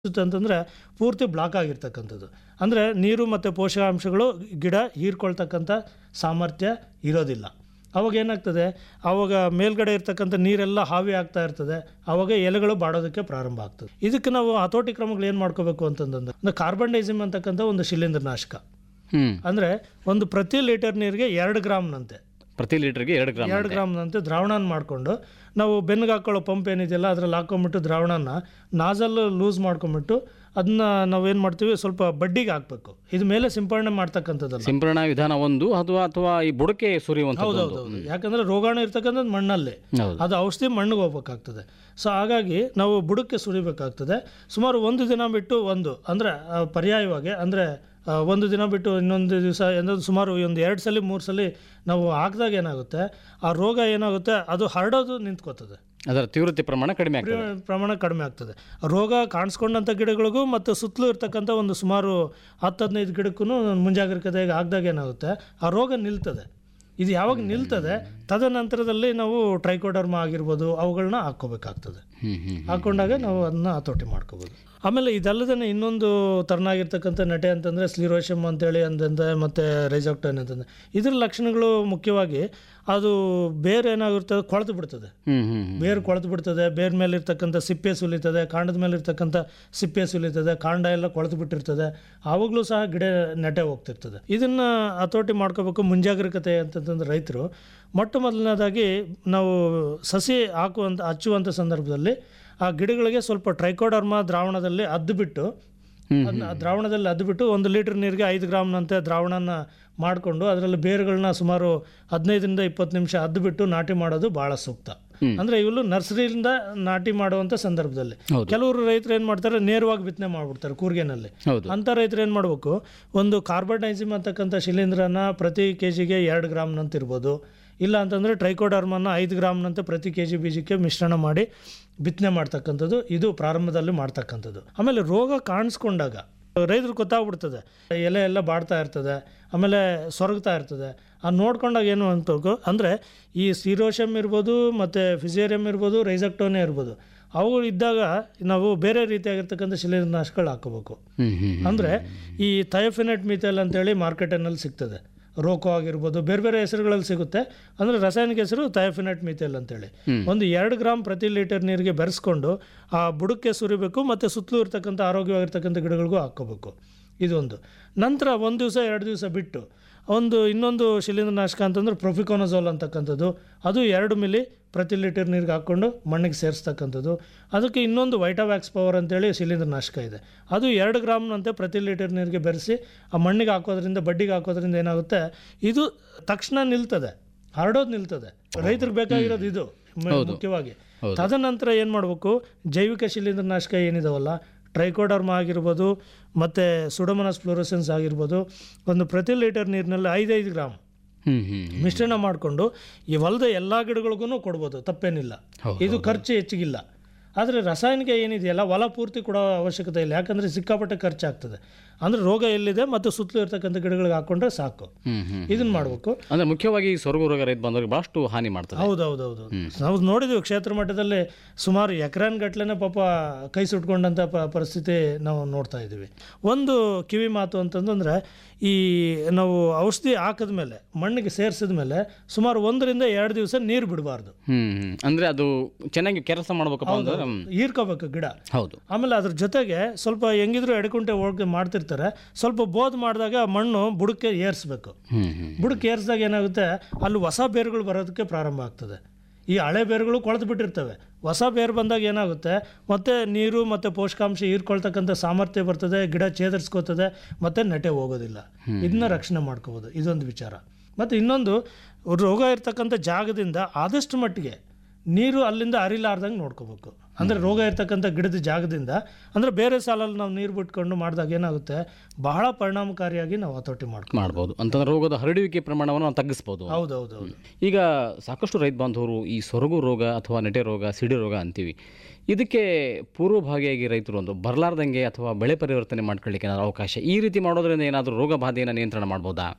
ಅಂತಂದರೆ ಪೂರ್ತಿ ಬ್ಲಾಕ್ ಆಗಿರ್ತಕ್ಕಂಥದ್ದು ಅಂದರೆ ನೀರು ಮತ್ತು ಪೋಷಕಾಂಶಗಳು ಗಿಡ ಹೀರ್ಕೊಳ್ತಕ್ಕಂಥ ಸಾಮರ್ಥ್ಯ ಇರೋದಿಲ್ಲ ಅವಾಗ ಏನಾಗ್ತದೆ ಆವಾಗ ಮೇಲ್ಗಡೆ ಇರ್ತಕ್ಕಂಥ ನೀರೆಲ್ಲ ಹಾವಿ ಆಗ್ತಾ ಇರ್ತದೆ ಆವಾಗ ಎಲೆಗಳು ಬಾಡೋದಕ್ಕೆ ಪ್ರಾರಂಭ ಆಗ್ತದೆ ಇದಕ್ಕೆ ನಾವು ಹತೋಟಿ ಕ್ರಮಗಳು ಏನು ಮಾಡ್ಕೋಬೇಕು ಅಂತಂದ್ರೆ ಒಂದು ಕಾರ್ಬನ್ ಡೈಸಿಮ್ ಅಂತಕ್ಕಂಥ ಒಂದು ಶಿಲೀಂಧ್ರನಾಶಕ ಹ್ಮ್ ಅಂದರೆ ಒಂದು ಪ್ರತಿ ಲೀಟರ್ ನೀರಿಗೆ ಎರಡು ಗ್ರಾಮ್ನಂತೆ ಪ್ರತಿ ಲೀಟರ್ಗೆ ಎರಡು ಗ್ರಾಮ್ ಎರಡು ಗ್ರಾಮ್ನಂತೆ ದ್ರಾವಣನ ಮಾಡಿಕೊಂಡು ನಾವು ಬೆನ್ನಿಗೆ ಹಾಕೊಳ್ಳೋ ಪಂಪ್ ಏನಿದೆಯಲ್ಲ ಅದ್ರಲ್ಲಿ ಹಾಕೊಂಬಿಟ್ಟು ದ್ರಾವಣನ ನಾಜಲ್ ಲೂಸ್ ಮಾಡ್ಕೊಂಬಿಟ್ಟು ಅದನ್ನ ನಾವೇನು ಮಾಡ್ತೀವಿ ಸ್ವಲ್ಪ ಬಡ್ಡಿಗೆ ಹಾಕಬೇಕು ಇದು ಮೇಲೆ ಸಿಂಪರಣೆ ಮಾಡ್ತಕ್ಕಂಥದ್ದಲ್ಲ ಸಿಂಪರಣಾ ವಿಧಾನ ಒಂದು ಅಥವಾ ಅಥವಾ ಈ ಬುಡಕೆ ಸುರಿಯುವಂಥದ್ದು ಒಂದು. ಹೌದೌದು ಯಾಕಂದ್ರೆ ರೋಗಾಣು ಇರ್ತಕ್ಕಂಥದ್ದು ಮಣ್ಣಲ್ಲಿ ಹೌದು ಅದು ಔಷಧಿ ಮಣ್ಣಿಗೆ ಹೋಗ್ಬೇಕಾಗ್ತದೆ ಸೊ ಹಾಗಾಗಿ ನಾವು ಬುಡಕ್ಕೆ ಸುರಿಬೇಕಾಗ್ತದೆ ಸುಮಾರು ಒಂದು ದಿನ ಬಿಟ್ಟು ಒಂದು ಅಂದರೆ ಪರ್ಯಾಯವಾಗಿ ಅಂದರೆ ಒಂದು ದಿನ ಬಿಟ್ಟು ಇನ್ನೊಂದು ದಿವಸ ಏನಾದ್ರು ಸುಮಾರು ಒಂದು ಎರಡು ಸಲ ಮೂರು ಸಲ ನಾವು ಹಾಕಿದಾಗ ಏನಾಗುತ್ತೆ ಆ ರೋಗ ಏನಾಗುತ್ತೆ ಅದು ಹರಡೋದು ನಿಂತ್ಕೋತದೆ ಅದರ ತೀವ್ರತೆ ಪ್ರಮಾಣ ಕಡಿಮೆ ಆಗ್ತದೆ ಪ್ರ- ಪ್ರಮಾಣ ಕಡಿಮೆ ಆಗ್ತದೆ ರೋಗ ಕಾಣಿಸ್ಕೊಂಡಂಥ ಗಿಡಗಳಿಗೂ ಮತ್ತು ಸುತ್ತಲೂ ಇರ್ತಕ್ಕಂಥ ಒಂದು ಸುಮಾರು ಹತ್ತು ಹದಿನೈದು ಗಿಡಕ್ಕೂ ಮುಂಜಾಗ್ರತೆಯಾಗಿ ಆಗ್ದಾಗ ಏನಾಗುತ್ತೆ ಆ ರೋಗ ನಿಲ್ತದೆ ಇದು ಯಾವಾಗ ನಿಲ್ತದೆ ತದನಂತರದಲ್ಲಿ ನಾವು ಟ್ರೈಕೋಡರ್ಮ ಆಗಿರ್ಬೋದು ಅವುಗಳನ್ನ ಹಾಕ್ಕೋಬೇಕಾಗ್ತದೆ ಹ್ಮ್ ಹ್ಮ್ ಹಾಕೊಂಡಾಗ ನಾವು ಅದನ್ನ ಹತೋಟಿ ಮಾಡ್ಕೋಬೋದು ಆಮೇಲೆ ಇದಲ್ಲದೆ ಇನ್ನೊಂದು ತರನಾಗಿರ್ತಕ್ಕಂಥ ನಟೆ ಅಂತಂದರೆ ಸ್ಲಿರೋಶಮ್ ಅಂತೇಳಿ ಅಂತಂದ ಮತ್ತು ರೈಜಾಕ್ಟನ್ ಅಂತಂದ್ರೆ ಇದ್ರ ಲಕ್ಷಣಗಳು ಮುಖ್ಯವಾಗಿ ಅದು ಬೇರೆ ಏನಾಗಿರ್ತದೆ ಕೊಳೆತು ಬಿಡ್ತದೆ ಹ್ಮ್ ಹ್ಮ್ ಹ್ಮ್ ಬೇರು ಕೊಳೆತು ಬಿಡ್ತದೆ ಬೇರ್ ಮೇಲೆ ಇರ್ತಕ್ಕಂಥ ಸಿಪ್ಪೆ ಸುಲಿತದೆ ಕಾಂಡದ ಮೇಲೆ ಇರ್ತಕ್ಕಂಥ ಸಿಪ್ಪೆ ಸುಲಿತದೆ ಕಾಂಡ ಎಲ್ಲ ಕೊಳೆತು ಬಿಟ್ಟಿರ್ತದೆ ಆವಾಗಲೂ ಸಹ ಗಿಡ ನೆಟೆ ಹೋಗ್ತಿರ್ತದೆ ಇದನ್ನು ಹತೋಟಿ ಮಾಡ್ಕೋಬೇಕು ಮುಂಜಾಗ್ರತೆ ಅಂತಂತಂದ್ರೆ ರೈತರು ಮೊಟ್ಟ ಮೊದಲನೇದಾಗಿ ನಾವು ಸಸಿ ಹಾಕುವಂಥ ಹಚ್ಚುವಂಥ ಸಂದರ್ಭದಲ್ಲಿ ಆ ಗಿಡಗಳಿಗೆ ಸ್ವಲ್ಪ ಟ್ರೈಕೋಡರ್ಮಾ ದ್ರಾವಣದಲ್ಲಿ ಅದ್ದು ಬಿಟ್ಟು ಹ್ಮ್ ಅದನ್ನ ಆ ದ್ರಾವಣದಲ್ಲಿ ಅದ್ದು ಬಿಟ್ಟು ಒಂದು ಲೀಟರ್ ನೀರಿಗೆ ಐದು ಗ್ರಾಮ್ನಂತೆ ದ್ರಾವಣನ ಮಾಡಿಕೊಂಡು ಅದರಲ್ಲಿ ಬೇರುಗಳನ್ನ ಸುಮಾರು ಹದಿನೈದರಿಂದ ಇಪ್ಪತ್ತು ನಿಮಿಷ ಅದ್ದು ಬಿಟ್ಟು ನಾಟಿ ಮಾಡೋದು ಭಾಳ ಸೂಕ್ತ ಹ್ಮ್. ಅಂದರೆ ಇವರು ನರ್ಸರಿಯಿಂದ ನಾಟಿ ಮಾಡುವಂಥ ಸಂದರ್ಭದಲ್ಲಿ ಹೌದು. ಕೆಲವರು ರೈತರು ಏನು ಮಾಡ್ತಾರೆ ನೇರವಾಗಿ ಬಿತ್ತನೆ ಮಾಡಿಬಿಡ್ತಾರೆ ಕೂರ್ಗೆನಲ್ಲಿ ಹೌದು ಅಂಥ ರೈತರು ಏನು ಮಾಡಬೇಕು ಒಂದು ಕಾರ್ಬನ್ಡೈಸಿಮ್ ಅಂತಕ್ಕಂಥ ಶಿಲೀಂಧ್ರನ ಪ್ರತಿ ಕೆ ಜಿಗೆ ಎರಡು ಗ್ರಾಮ್ನಂತ ಇರ್ಬೋದು ಇಲ್ಲ ಅಂತಂದರೆ ಟ್ರೈಕೋಡರ್ಮನ್ನ ಐದು ಗ್ರಾಮ್ನಂತೆ ಪ್ರತಿ ಕೆ ಜಿ ಬೀಜಕ್ಕೆ ಮಿಶ್ರಣ ಮಾಡಿ ಬಿತ್ತನೆ ಮಾಡ್ತಕ್ಕಂಥದ್ದು ಇದು ಪ್ರಾರಂಭದಲ್ಲಿ ಮಾಡ್ತಕ್ಕಂಥದ್ದು ಆಮೇಲೆ ರೋಗ ಕಾಣಿಸ್ಕೊಂಡಾಗ ರೈತರು ಗೊತ್ತಾಗ್ಬಿಡ್ತದೆ ಎಲೆ ಎಲ್ಲ ಬಾಡ್ತಾ ಇರ್ತದೆ ಆಮೇಲೆ ಸೊರಗ್ತಾ ಇರ್ತದೆ ಆ ನೋಡ್ಕೊಂಡಾಗ ಏನು ಅನ್ಬೇಕು ಅಂದರೆ ಈ ಸಿರೋಶಮ್ ಇರ್ಬೋದು ಮತ್ತು ಫಿಸಿಯರಿಯಮ್ ಇರ್ಬೋದು ರೈಸಕ್ಟೋನೆ ಇರ್ಬೋದು ಅವು ಇದ್ದಾಗ ನಾವು ಬೇರೆ ರೀತಿಯಾಗಿರ್ತಕ್ಕಂಥ ಶಿಲೀಂಧ್ರನಾಶಕಗಳು ಹಾಕೋಬೇಕು ಹ್ಮ್ ಹ್ಮ್ ಹ್ಮ್. ಅಂದರೆ ಈ ಥಯೋಫಿನೆಟ್ ಮಿಥೈಲ್ ಅಂತೇಳಿ ಮಾರ್ಕೆಟಿನಲ್ಲಿ ಸಿಗ್ತದೆ ರೋಕೋ ಆಗಿರ್ಬೋದು ಬೇರೆ ಬೇರೆ ಹೆಸರುಗಳಲ್ಲಿ ಸಿಗುತ್ತೆ ಅಂದರೆ ರಾಸಾಯನಿಕ ಹೆಸರು ಥಯೋಫಿನೆಟ್ ಮಿಥೈಲ್ ಅಂತೇಳಿ ಒಂದು ಎರಡು ಗ್ರಾಮ್ ಪ್ರತಿ ಲೀಟರ್ ನೀರಿಗೆ ಬೆರೆಸ್ಕೊಂಡು ಆ ಬುಡಕ್ಕೆ ಸುರಿಬೇಕು ಮತ್ತು ಸುತ್ತಲೂ ಇರ್ತಕ್ಕಂಥ ಆರೋಗ್ಯವಾಗಿರ್ತಕ್ಕಂಥ ಗಿಡಗಳಿಗೂ ಹಾಕ್ಕೋಬೇಕು ಇದೊಂದು ನಂತರ ಒಂದು ದಿವಸ ಎರಡು ದಿವಸ ಬಿಟ್ಟು ಒಂದು ಇನ್ನೊಂದು ಶಿಲೀಂಧ್ರನಾಶಕ ಅಂತಂದ್ರೆ ಪ್ರೊಫಿಕೋನಜೋಲ್ ಅಂತಕ್ಕಂಥದ್ದು ಅದು ಎರಡು ಮಿಲಿ ಪ್ರತಿ ಲೀಟರ್ ನೀರಿಗೆ ಹಾಕ್ಕೊಂಡು ಮಣ್ಣಿಗೆ ಸೇರಿಸ್ತಕ್ಕಂಥದ್ದು ಅದಕ್ಕೆ ಇನ್ನೊಂದು ವೈಟಾವ್ಯಾಕ್ಸ್ ಪವರ್ ಅಂತೇಳಿ ಶಿಲೀಂಧ್ರನಾಶಕ ಇದೆ ಅದು ಎರಡು ಗ್ರಾಮ್ನಂತೆ ಪ್ರತಿ ಲೀಟರ್ ನೀರಿಗೆ ಬೆರೆಸಿ ಆ ಮಣ್ಣಿಗೆ ಹಾಕೋದ್ರಿಂದ ಬಡ್ಡಿಗೆ ಹಾಕೋದ್ರಿಂದ ಏನಾಗುತ್ತೆ ಇದು ತಕ್ಷಣ ನಿಲ್ತದೆ ಹರಡೋದು ನಿಲ್ತದೆ ರೈತರಿಗೆ ಬೇಕಾಗಿರೋದು ಇದು ಮ- ಮುಖ್ಯವಾಗಿ ಹೌದು. ತದನಂತರ ಏನು ಮಾಡಬೇಕು ಜೈವಿಕ ಶಿಲೀಂಧ್ರನಾಶಕ ಏನಿದಾವಲ್ಲ ಟ್ರೈಕೋಡರ್ಮ ಆಗಿರ್ಬೋದು ಮತ್ತು ಸುಡಮನಸ್ ಫ್ಲೋರೋಸೆನ್ಸ್ ಆಗಿರ್ಬೋದು ಒಂದು ಪ್ರತಿ ಲೀಟರ್ ನೀರಿನಲ್ಲಿ ಐದೈದು ಗ್ರಾಮ್ ಹ್ಮ್ ಹ್ಮ್ ಹ್ಮ್. ಮಿಶ್ರಣ ಮಾಡಿಕೊಂಡು ಈ ಹೊಲದ ಎಲ್ಲ ಗಿಡಗಳಿಗೂ ಕೊಡ್ಬೋದು ತಪ್ಪೇನಿಲ್ಲ ಹೌದು, ಇದು ಖರ್ಚು ಹೆಚ್ಚಿಗಿಲ್ಲ ಆದರೆ ರಾಸಾಯನಿಕ ಏನಿದೆಯಲ್ಲ ಹೊಲ ಪೂರ್ತಿ ಕೊಡೋ ಅವಶ್ಯಕತೆ ಇಲ್ಲ ಯಾಕಂದರೆ ಸಿಕ್ಕಾಪಟ್ಟೆ ಖರ್ಚಾಗ್ತದೆ ಅಂದರೆ ರೋಗ ಎಲ್ಲಿದೆ ಮತ್ತು ಸುತ್ತಲೂ ಇರ್ತಕ್ಕಂಥ ಗಿಡಗಳಿಗೆ ಹಾಕ್ಕೊಂಡ್ರೆ ಸಾಕು ಹ್ಮ್ ಹ್ಮ್ ಇದನ್ನು ಮಾಡಬೇಕು ಅಂದ್ರೆ ಮುಖ್ಯವಾಗಿ ಈ ಸೊರಗು ರೋಗ ರೈತ ಬಂದವರಿಗೆ ಬಹಳಷ್ಟು ಹಾನಿ ಮಾಡ್ತದೆ ಹೌದೌದೌದು ನಾವು ನೋಡಿದ್ವಿ ಕ್ಷೇತ್ರ ಮಟ್ಟದಲ್ಲಿ ಸುಮಾರು ಎಕರಾನ್ ಗಟ್ಲೆನೇ ಪಾಪ ಕೈ ಸುಟ್ಕೊಂಡಂಥ ಪ ಪರಿಸ್ಥಿತಿ ನಾವು ನೋಡ್ತಾ ಇದ್ದೀವಿ ಒಂದು ಕಿವಿ ಮಾತು ಅಂತಂದ್ರೆ ಈ ನಾವು ಔಷಧಿ ಹಾಕಿದ ಮೇಲೆ ಮಣ್ಣಿಗೆ ಸೇರಿಸಿದ ಮೇಲೆ ಸುಮಾರು ಒಂದರಿಂದ ಎರಡು ದಿವಸ ನೀರು ಬಿಡಬಾರ್ದು ಹ್ಮ್ ಹ್ಮ್ ಅಂದ್ರೆ ಅದು ಚೆನ್ನಾಗಿ ಕೆಲಸ ಮಾಡ್ಬೇಕಪ್ಪ ಅಂದ್ರೆ ಹ್ಮ್. ಹೀರ್ಕೋಬೇಕು ಗಿಡ ಹೌದು ಆಮೇಲೆ ಅದ್ರ ಜೊತೆಗೆ ಸ್ವಲ್ಪ ಹೆಂಗಿದ್ರು ಎಡಕುಂಟೆ ಒಳಗೆ ಮಾಡ್ತಿರ್ತಾರೆ ಸ್ವಲ್ಪ ಬೋದ್ ಮಾಡಿದಾಗ ಮಣ್ಣು ಬುಡಕ್ಕೆ ಏರಿಸ್ಬೇಕು ಹ್ಮ್ ಹ್ಮ್ ಬುಡಕ್ಕೆ ಏರಿಸಿದಾಗ ಏನಾಗುತ್ತೆ ಅಲ್ಲಿ ಹೊಸ ಬೇರುಗಳು ಬರೋದಕ್ಕೆ ಪ್ರಾರಂಭ ಆಗ್ತದೆ ಈ ಹಳೆ ಬೇರುಗಳು ಕೊಳೆತು ಬಿಟ್ಟಿರ್ತವೆ ಹೊಸ ಬೇರು ಬಂದಾಗ ಏನಾಗುತ್ತೆ ಮತ್ತೆ ನೀರು ಮತ್ತು ಪೋಷಕಾಂಶ ಹೀರ್ಕೊಳ್ತಕ್ಕಂಥ ಸಾಮರ್ಥ್ಯ ಬರ್ತದೆ ಗಿಡ ಚೇತರಿಸ್ಕೋತದೆ ಮತ್ತು ನೆಟೆ ಹೋಗೋದಿಲ್ಲ ಇದನ್ನ ರಕ್ಷಣೆ ಮಾಡ್ಕೋಬೋದು ಇದೊಂದು ವಿಚಾರ ಮತ್ತು ಇನ್ನೊಂದು ರೋಗ ಇರ್ತಕ್ಕಂಥ ಜಾಗದಿಂದ ಆದಷ್ಟು ಮಟ್ಟಿಗೆ ನೀರು ಅಲ್ಲಿಂದ ಹರಿಲಾರ್ದಂಗೆ ನೋಡ್ಕೋಬೇಕು ಅಂದರೆ ರೋಗ ಇರ್ತಕ್ಕಂಥ ಗಿಡದ ಜಾಗದಿಂದ ಅಂದರೆ ಬೇರೆ ಸಾಲಲ್ಲಿ ನಾವು ನೀರು ಬಿಟ್ಕೊಂಡು ಮಾಡಿದಾಗ ಏನಾಗುತ್ತೆ ಬಹಳ ಪರಿಣಾಮಕಾರಿಯಾಗಿ ನಾವು ಹತೋಟಿ ಮಾಡ್ಕೊ ಮಾಡ್ಬೋದು ಅಂತಂದ್ರೆ ರೋಗದ ಹರಡುವಿಕೆ ಪ್ರಮಾಣವನ್ನು ನಾವು ತಗ್ಗಿಸ್ಬೋದು ಹೌದೌದೌದು ಈಗ ಸಾಕಷ್ಟು ರೈತ ಬಾಂಧವರು ಈ ಸೊರಗು ರೋಗ ಅಥವಾ ನೆಟೆ ರೋಗ ಸಿಡಿ ರೋಗ ಅಂತೀವಿ ಇದಕ್ಕೆ ಪೂರ್ವಭಾವಿಯಾಗಿ ರೈತರು ಒಂದು ಬರಲಾರ್ದಂಗೆ ಅಥವಾ ಬೆಳೆ ಪರಿವರ್ತನೆ ಮಾಡ್ಕೊಳ್ಳಿಕ್ಕೆ ಏನಾದ್ರು ಅವಕಾಶ ಈ ರೀತಿ ಮಾಡೋದ್ರಿಂದ ಏನಾದರೂ ರೋಗ ಬಾಧೆಯನ್ನು ನಿಯಂತ್ರಣ ಮಾಡ್ಬೋದಾ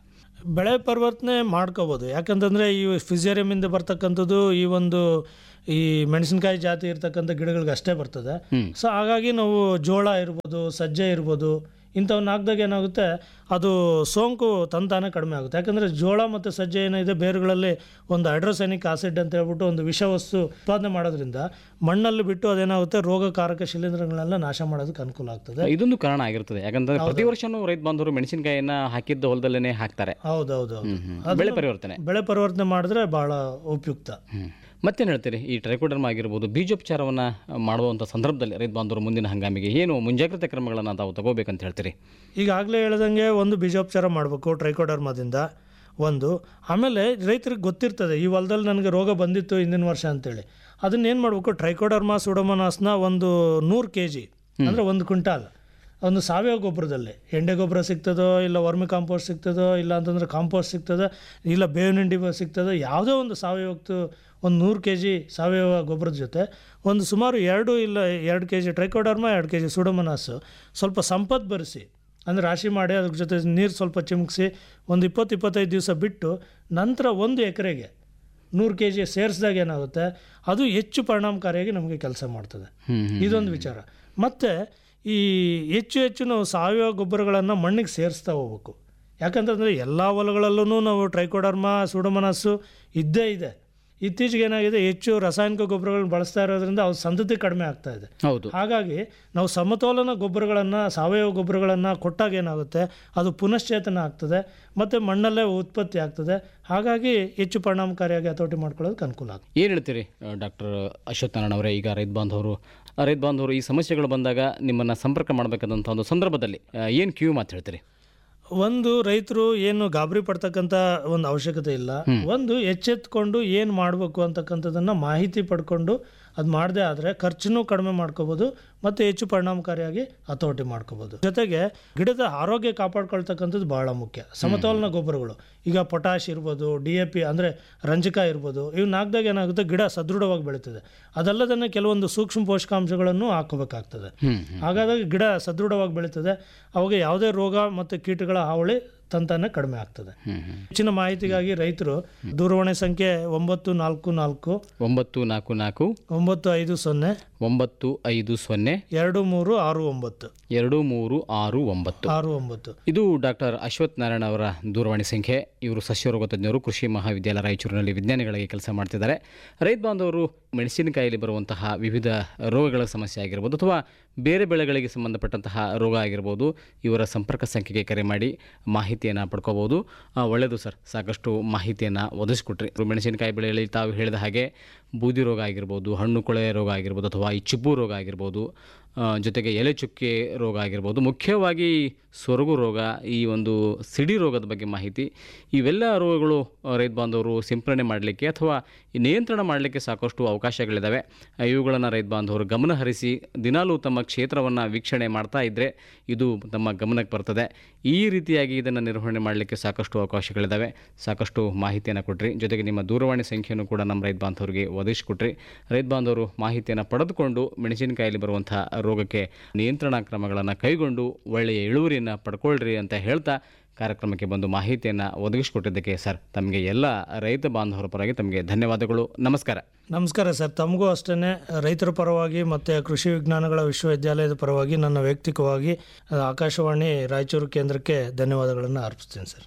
ಬೆಳೆ ಪರಿವರ್ತನೆ ಮಾಡ್ಕೋಬೋದು ಯಾಕಂತಂದರೆ ಈ ಫಿಸಿಯರಿಯಮಿಂದ ಬರ್ತಕ್ಕಂಥದ್ದು ಈ ಒಂದು ಈ ಮೆಣಸಿನಕಾಯಿ ಜಾತಿ ಇರ್ತಕ್ಕಂಥ ಗಿಡಗಳಿಗೆ ಅಷ್ಟೇ ಬರ್ತದೆ ಸೊ ಹಾಗಾಗಿ ನಾವು ಜೋಳ ಇರ್ಬೋದು ಸಜ್ಜೆ ಇರ್ಬೋದು ಇಂಥವನ್ನ ಹಾಕ್ದಾಗ ಏನಾಗುತ್ತೆ ಅದು ಸೋಂಕು ತಂತಾನೆ ಕಡಿಮೆ ಆಗುತ್ತೆ ಯಾಕಂದರೆ ಜೋಳ ಮತ್ತು ಸಜ್ಜೆ ಏನಿದೆ ಬೇರುಗಳಲ್ಲಿ ಒಂದು ಹೈಡ್ರೋಸೈನಿಕ್ ಆಸಿಡ್ ಅಂತ ಹೇಳ್ಬಿಟ್ಟು ಒಂದು ವಿಷವಸ್ತು ಉತ್ಪಾದನೆ ಮಾಡೋದ್ರಿಂದ ಮಣ್ಣಲ್ಲಿ ಬಿಟ್ಟು ಅದೇನಾಗುತ್ತೆ ರೋಗಕಾರಕ ಶಿಲೀಂಧ್ರಗಳನ್ನೆಲ್ಲ ನಾಶ ಮಾಡೋದಕ್ಕೆ ಅನುಕೂಲ ಆಗ್ತದೆ ಇದೊಂದು ಕಾರಣ ಆಗಿರ್ತದೆ ಯಾಕಂದ್ರೆ ಪ್ರತಿ ವರ್ಷನೂ ರೈತ ಬಾಂಧವರು ಮೆಣಸಿನಕಾಯಿಯನ್ನ ಹಾಕಿದ್ದ ಹೊಲದಲ್ಲೇ ಹಾಕ್ತಾರೆ ಹೌದೌದು ಹೌದು ಹ್ಮ್. ಬೆಳೆ ಪರಿವರ್ತನೆ ಬೆಳೆ ಪರಿವರ್ತನೆ ಮಾಡಿದ್ರೆ ಭಾಳ ಉಪಯುಕ್ತ ಹ್ಮ್. ಮತ್ತೇನು ಹೇಳ್ತೀರಿ ಈ ಟ್ರೈಕೋಡರ್ಮ ಆಗಿರ್ಬೋದು ಬೀಜೋಪಚಾರವನ್ನು ಮಾಡುವಂಥ ಸಂದರ್ಭದಲ್ಲಿ ರೈತ ಬಾಂಧವರು ಮುಂದಿನ ಹಂಗಾಮಿಗೆ ಏನು ಮುಂಜಾಗ್ರತೆ ಕ್ರಮಗಳನ್ನು ತಾವು ತಗೋಬೇಕಂತ ಹೇಳ್ತೀರಿ ಈಗಾಗಲೇ ಹೇಳ್ದಂಗೆ ಒಂದು ಬೀಜೋಪಚಾರ ಮಾಡಬೇಕು ಟ್ರೈಕೋಡರ್ಮಾದಿಂದ ಒಂದು ಆಮೇಲೆ ರೈತರಿಗೆ ಗೊತ್ತಿರ್ತದೆ ಈ ಹೊಲದಲ್ಲಿ ನನಗೆ ರೋಗ ಬಂದಿತ್ತು ಹಿಂದಿನ ವರ್ಷ ಅಂತೇಳಿ ಅದನ್ನ ಏನು ಮಾಡಬೇಕು ಟ್ರೈಕೋಡರ್ಮಾ ಸುಡೋಮನಾಸ್ನ ಒಂದು ನೂರು ಕೆ ಜಿ ಅಂದರೆ ಒಂದು ಕ್ವಿಂಟಾಲ್ ಒಂದು ಸಾವಯವ ಗೊಬ್ಬರದಲ್ಲಿ ಎಂಡೆ ಗೊಬ್ಬರ ಸಿಗ್ತದೋ ಇಲ್ಲ ವರ್ಮಿ ಕಾಂಪೋಸ್ಟ್ ಸಿಗ್ತದೋ ಇಲ್ಲ ಅಂತಂದ್ರೆ ಕಾಂಪೋಸ್ಟ್ ಸಿಗ್ತದೋ ಇಲ್ಲ ಬೇವಿನ ಹಿಂಡಿ ಸಿಗ್ತದೋ ಯಾವುದೋ ಒಂದು ಸಾವಯವತ್ತು ಒಂದು ನೂರು ಕೆ ಜಿ ಸಾವಯವ ಗೊಬ್ಬರದ ಜೊತೆ ಒಂದು ಸುಮಾರು ಎರಡು ಇಲ್ಲ ಎರಡು ಕೆ ಜಿ ಟ್ರೈಕೋಡರ್ಮಾ ಎರಡು ಕೆ ಜಿ ಸುಡೋಮನಾಸು ಸ್ವಲ್ಪ ಸಂಪತ್ ಬರೆಸಿ ಅಂದರೆ ರಾಶಿ ಮಾಡಿ ಅದ್ರ ಜೊತೆ ನೀರು ಸ್ವಲ್ಪ ಚಿಮುಕಿಸಿ ಒಂದು ಇಪ್ಪತ್ತು ಇಪ್ಪತ್ತೈದು ದಿವಸ ಬಿಟ್ಟು ನಂತರ ಒಂದು ಎಕರೆಗೆ ನೂರು ಕೆ ಜಿ ಸೇರಿಸಿದಾಗ ಏನಾಗುತ್ತೆ ಅದು ಹೆಚ್ಚು ಪರಿಣಾಮಕಾರಿಯಾಗಿ ನಮಗೆ ಕೆಲಸ ಮಾಡ್ತದೆ ಇದೊಂದು ವಿಚಾರ ಮತ್ತು ಈ ಹೆಚ್ಚು ಹೆಚ್ಚು ನಾವು ಸಾವಯವ ಗೊಬ್ಬರಗಳನ್ನು ಮಣ್ಣಿಗೆ ಸೇರಿಸ್ತಾ ಹೋಗ್ಬೇಕು ಯಾಕಂತಂದರೆ ಎಲ್ಲ ಹೊಲಗಳಲ್ಲೂ ನಾವು ಟ್ರೈಕೋಡರ್ಮಾ ಸುಡಮನಸ್ಸು ಇದ್ದೇ ಇದೆ ಇತ್ತೀಚೆಗೆ ಏನಾಗಿದೆ ಹೆಚ್ಚು ರಾಸಾಯನಿಕ ಗೊಬ್ಬರಗಳನ್ನ ಬಳಸ್ತಾ ಇರೋದ್ರಿಂದ ಅವ್ರ ಸಂತತಿ ಕಡಿಮೆ ಆಗ್ತಾ ಇದೆ ಹೌದು ಹಾಗಾಗಿ ನಾವು ಸಮತೋಲನ ಗೊಬ್ಬರಗಳನ್ನು ಸಾವಯವ ಗೊಬ್ಬರಗಳನ್ನು ಕೊಟ್ಟಾಗ ಏನಾಗುತ್ತೆ ಅದು ಪುನಶ್ಚೇತನ ಆಗ್ತದೆ ಮತ್ತು ಮಣ್ಣಲ್ಲೇ ಉತ್ಪತ್ತಿ ಆಗ್ತದೆ ಹಾಗಾಗಿ ಹೆಚ್ಚು ಪರಿಣಾಮಕಾರಿಯಾಗಿ ಹತೋಟಿ ಮಾಡ್ಕೊಳ್ಳೋದಕ್ಕೆ ಅನುಕೂಲ ಆಗ್ತದೆ ಏನು ಹೇಳ್ತೀರಿ ಡಾಕ್ಟರ್ ಅಶ್ವಥ್ ನಾರಾಯಣ ಅವರೇ ಈಗ ರೈತ ಬಾಂಧವರು ಆ ರೈತ ಬಾಂಧವರು ಈ ಸಮಸ್ಯೆಗಳು ಬಂದಾಗ ನಿಮ್ಮನ್ನು ಸಂಪರ್ಕ ಮಾಡಬೇಕಾದಂಥ ಒಂದು ಸಂದರ್ಭದಲ್ಲಿ ಏನು ಕ್ಯೂ ಮಾತು ಹೇಳ್ತೀರಿ ಒಂದು ರೈತರು ಏನು ಗಾಬರಿ ಪಡ್ತಕ್ಕಂಥ ಒಂದು ಅವಶ್ಯಕತೆ ಇಲ್ಲ ಒಂದು ಎಚ್ಚೆತ್ಕೊಂಡು ಏನು ಮಾಡಬೇಕು ಅಂತಕ್ಕಂಥದ್ದನ್ನು ಮಾಹಿತಿ ಪಡ್ಕೊಂಡು ಅದು ಮಾಡದೇ ಆದರೆ ಖರ್ಚನ್ನು ಕಡಿಮೆ ಮಾಡ್ಕೋಬೋದು ಮತ್ತು ಹೆಚ್ಚು ಪರಿಣಾಮಕಾರಿಯಾಗಿ ಹತೋಟಿ ಮಾಡ್ಕೋಬೋದು ಜೊತೆಗೆ ಗಿಡದ ಆರೋಗ್ಯ ಕಾಪಾಡ್ಕೊಳ್ತಕ್ಕಂಥದ್ದು ಬಹಳ ಮುಖ್ಯ ಸಮತೋಲನ ಗೊಬ್ಬರಗಳು ಈಗ ಪೊಟ್ಯಾಶ್ ಇರ್ಬೋದು ಡಿ ಎ ಪಿ ಅಂದರೆ ರಂಜಕ ಇರ್ಬೋದು ಇವು ಹಾಕಿದಾಗ ಏನಾಗುತ್ತೆ ಗಿಡ ಸದೃಢವಾಗಿ ಬೆಳೀತದೆ ಅದಲ್ಲದೇ ಕೆಲವೊಂದು ಸೂಕ್ಷ್ಮ ಪೋಷಕಾಂಶಗಳನ್ನು ಹಾಕೋಬೇಕಾಗ್ತದೆ ಹಾಗಾದಾಗ ಗಿಡ ಸದೃಢವಾಗಿ ಬೆಳೀತದೆ ಅವಾಗ ಯಾವುದೇ ರೋಗ ಮತ್ತು ಕೀಟಗಳ ಹಾವಳಿ ತಂತಾನೆ ಕಡಿಮೆ ಆಗ್ತದೆ ಹೆಚ್ಚಿನ ಮಾಹಿತಿಗಾಗಿ ರೈತರು ದೂರವಾಣಿ ಸಂಖ್ಯೆ ಒಂಬತ್ತು ನಾಲ್ಕು ನಾಲ್ಕು ಒಂಬತ್ತು ನಾಲ್ಕು ನಾಲ್ಕು ಒಂಬತ್ತು ಐದು ಸೊನ್ನೆ ಒಂಬತ್ತು ಐದು ಸೊನ್ನೆ ಎರಡು ಮೂರು ಆರು ಒಂಬತ್ತು ಎರಡು ಮೂರು ಆರು ಒಂಬತ್ತು ಆರು ಒಂಬತ್ತು ಇದು ಡಾಕ್ಟರ್ ಅಶ್ವಥ್ ನಾರಾಯಣ ಅವರ ದೂರವಾಣಿ ಸಂಖ್ಯೆ ಇವರು ಸಸ್ಯರೋಗ ತಜ್ಞರು ಕೃಷಿ ಮಹಾವಿದ್ಯಾಲಯ ರಾಯಚೂರಿನಲ್ಲಿ ವಿಜ್ಞಾನಿಗಳಾಗಿ ಕೆಲಸ ಮಾಡ್ತಿದ್ದಾರೆ ರೈತ ಬಾಂಧವರು ಮೆಣಸಿನಕಾಯಿಯಲ್ಲಿ ಬರುವಂತಹ ವಿವಿಧ ರೋಗಗಳ ಸಮಸ್ಯೆ ಆಗಿರ್ಬೋದು ಅಥವಾ ಬೇರೆ ಬೆಳೆಗಳಿಗೆ ಸಂಬಂಧಪಟ್ಟಂತಹ ರೋಗ ಆಗಿರ್ಬೋದು ಇವರ ಸಂಪರ್ಕ ಸಂಖ್ಯೆಗೆ ಕರೆ ಮಾಡಿ ಮಾಹಿತಿಯನ್ನು ಪಡ್ಕೋಬೋದು ಆ, ಒಳ್ಳೆಯದು ಸರ್ ಸಾಕಷ್ಟು ಮಾಹಿತಿಯನ್ನು ಒದಗಿಸ್ಕೊಟ್ರಿ ಮೆಣಸಿನಕಾಯಿ ಬೆಳೆಯಲ್ಲಿ ತಾವು ಹೇಳಿದ ಹಾಗೆ ಬೂದಿ ರೋಗ ಆಗಿರ್ಬೋದು ಹಣ್ಣು ಕೊಳೆ ರೋಗ ಆಗಿರ್ಬೋದು ಅಥವಾ ಈ ಚಿಬ್ಬು ರೋಗ ಆಗಿರ್ಬೋದು ಆ, ಜೊತೆಗೆ ಎಲೆ ಚುಕ್ಕೆ ರೋಗ ಆಗಿರ್ಬೋದು ಮುಖ್ಯವಾಗಿ ಸೊರಗು ರೋಗ ಈ ಒಂದು ಸಿಡಿ ರೋಗದ ಬಗ್ಗೆ ಮಾಹಿತಿ ಇವೆಲ್ಲ ರೋಗಗಳು ಆ, ರೈತ ಬಾಂಧವರು ಸಿಂಪರಣೆ ಮಾಡಲಿಕ್ಕೆ ಅಥವಾ ಈ ನಿಯಂತ್ರಣ ಮಾಡಲಿಕ್ಕೆ ಸಾಕಷ್ಟು ಅವಕಾಶಗಳಿದ್ದಾವೆ ಆ, ಇವುಗಳನ್ನು ರೈತ ಬಾಂಧವರು ಗಮನ ಹರಿಸಿ ದಿನಾಲೂ ತಮ್ಮ ಕ್ಷೇತ್ರವನ್ನು ವೀಕ್ಷಣೆ ಮಾಡ್ತಾ ಇದ್ದರೆ ಇದು ತಮ್ಮ ಗಮನಕ್ಕೆ ಬರ್ತದೆ ಈ ರೀತಿಯಾಗಿ ಇದನ್ನು ನಿರ್ವಹಣೆ ಮಾಡಲಿಕ್ಕೆ ಸಾಕಷ್ಟು ಅವಕಾಶಗಳಿದ್ದಾವೆ ಸಾಕಷ್ಟು ಮಾಹಿತಿಯನ್ನು ಕೊಟ್ರಿ ಜೊತೆಗೆ ನಿಮ್ಮ ದೂರವಾಣಿ ಸಂಖ್ಯೆಯನ್ನು ಕೂಡ ನಮ್ಮ ರೈತ ಬಾಂಧವರಿಗೆ ಒದಗಿಸಿಕೊಟ್ರಿ ರೈತ ಬಾಂಧವರು ಮಾಹಿತಿಯನ್ನು ಪಡೆದುಕೊಂಡು ಮೆಣಸಿನಕಾಯಲ್ಲಿ ಬರುವಂಥ ರೋಗಕ್ಕೆ ನಿಯಂತ್ರಣ ಕ್ರಮಗಳನ್ನು ಕೈಗೊಂಡು ಒಳ್ಳೆಯ ಇಳುವರಿಯನ್ನು ಪಡ್ಕೊಳ್ರಿ ಅಂತ ಹೇಳ್ತಾ ಕಾರ್ಯಕ್ರಮಕ್ಕೆ ಬಂದು ಮಾಹಿತಿಯನ್ನು ಒದಗಿಸಿಕೊಟ್ಟಿದ್ದಕ್ಕೆ ಸರ್ ತಮಗೆ ಎಲ್ಲ ರೈತ ಬಾಂಧವರ ಪರವಾಗಿ ತಮಗೆ ಧನ್ಯವಾದಗಳು ನಮಸ್ಕಾರ ನಮಸ್ಕಾರ ಸರ್ ತಮಗೂ ಅಷ್ಟೇ ರೈತರ ಪರವಾಗಿ ಮತ್ತು ಕೃಷಿ ವಿಜ್ಞಾನಗಳ ವಿಶ್ವವಿದ್ಯಾಲಯದ ಪರವಾಗಿ ನನ್ನ ವೈಯಕ್ತಿಕವಾಗಿ ಆ, ಆಕಾಶವಾಣಿ ರಾಯಚೂರು ಕೇಂದ್ರಕ್ಕೆ ಧನ್ಯವಾದಗಳನ್ನು ಅರ್ಪಿಸ್ತೀನಿ ಸರ್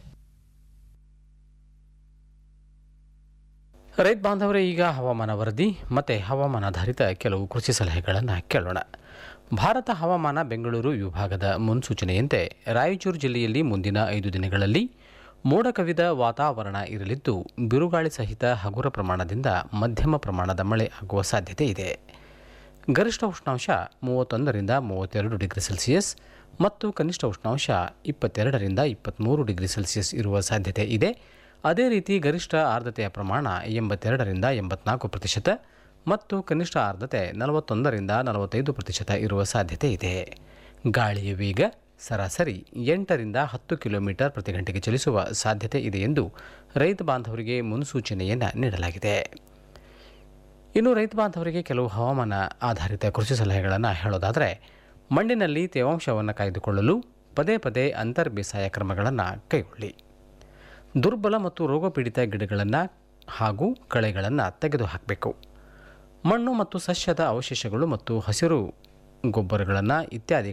ರೈತ ಬಾಂಧವರೇ ಈಗ ಹವಾಮಾನ ವರದಿ ಮತ್ತು ಹವಾಮಾನಾಧಾರಿತ ಕೆಲವು ಕೃಷಿ ಸಲಹೆಗಳನ್ನು ಕೇಳೋಣ ಭಾರತ ಹವಾಮಾನ ಬೆಂಗಳೂರು ವಿಭಾಗದ ಮುನ್ಸೂಚನೆಯಂತೆ ರಾಯಚೂರು ಜಿಲ್ಲೆಯಲ್ಲಿ ಮುಂದಿನ ಐದು ದಿನಗಳಲ್ಲಿ ಮೋಡ ಕವಿದ ವಾತಾವರಣ ಇರಲಿದ್ದು ಬಿರುಗಾಳಿ ಸಹಿತ ಹಗುರ ಪ್ರಮಾಣದಿಂದ ಮಧ್ಯಮ ಪ್ರಮಾಣದ ಮಳೆ ಆಗುವ ಸಾಧ್ಯತೆ ಇದೆ ಗರಿಷ್ಠ ಉಷ್ಣಾಂಶ ಮೂವತ್ತೊಂದರಿಂದ ಮೂವತ್ತೆರಡು ಡಿಗ್ರಿ ಸೆಲ್ಸಿಯಸ್ ಮತ್ತು ಕನಿಷ್ಠ ಉಷ್ಣಾಂಶ ಇಪ್ಪತ್ತೆರಡರಿಂದ ಇಪ್ಪತ್ತ್ಮೂರು ಡಿಗ್ರಿ ಸೆಲ್ಸಿಯಸ್ ಇರುವ ಸಾಧ್ಯತೆ ಇದೆ ಅದೇ ರೀತಿ ಗರಿಷ್ಠ ಆರ್ದ್ರತೆಯ ಪ್ರಮಾಣ ಎಂಬತ್ತೆರಡರಿಂದ ಎಂಬತ್ನಾಲ್ಕು ಪ್ರತಿಶತ ಮತ್ತು ಕನಿಷ್ಠ ಆರ್ದ್ರತೆ ನಲವತ್ತೊಂದರಿಂದ ನಲವತ್ತೈದು ಪ್ರತಿಶತ ಇರುವ ಸಾಧ್ಯತೆ ಇದೆ ಗಾಳಿಯ ವೇಗ ಸರಾಸರಿ ಎಂಟರಿಂದ ಹತ್ತು ಕಿಲೋಮೀಟರ್ ಪ್ರತಿ ಗಂಟೆಗೆ ಚಲಿಸುವ ಸಾಧ್ಯತೆ ಇದೆ ಎಂದು ರೈತ ಬಾಂಧವರಿಗೆ ಮುನ್ಸೂಚನೆಯನ್ನು ನೀಡಲಾಗಿದೆ ಇನ್ನು ರೈತ ಬಾಂಧವರಿಗೆ ಕೆಲವು ಹವಾಮಾನ ಆಧಾರಿತ ಕೃಷಿ ಸಲಹೆಗಳನ್ನು ಹೇಳೋದಾದರೆ ಮಣ್ಣಿನಲ್ಲಿ ತೇವಾಂಶವನ್ನು ಕಾಯ್ದುಕೊಳ್ಳಲು ಪದೇ ಪದೇ ಅಂತರ್ ಬೇಸಾಯ ಕ್ರಮಗಳನ್ನು ಕೈಗೊಳ್ಳಿ ದುರ್ಬಲ ಮತ್ತು ರೋಗಪೀಡಿತ ಗಿಡಗಳನ್ನು ಹಾಗೂ ಕಳೆಗಳನ್ನು ತೆಗೆದುಹಾಕಬೇಕು ಮಣ್ಣು ಮತ್ತು ಸಸ್ಯದ ಅವಶೇಷಗಳು ಮತ್ತು ಹಸಿರು ಗೊಬ್ಬರಗಳನ್ನು ಇತ್ಯಾದಿ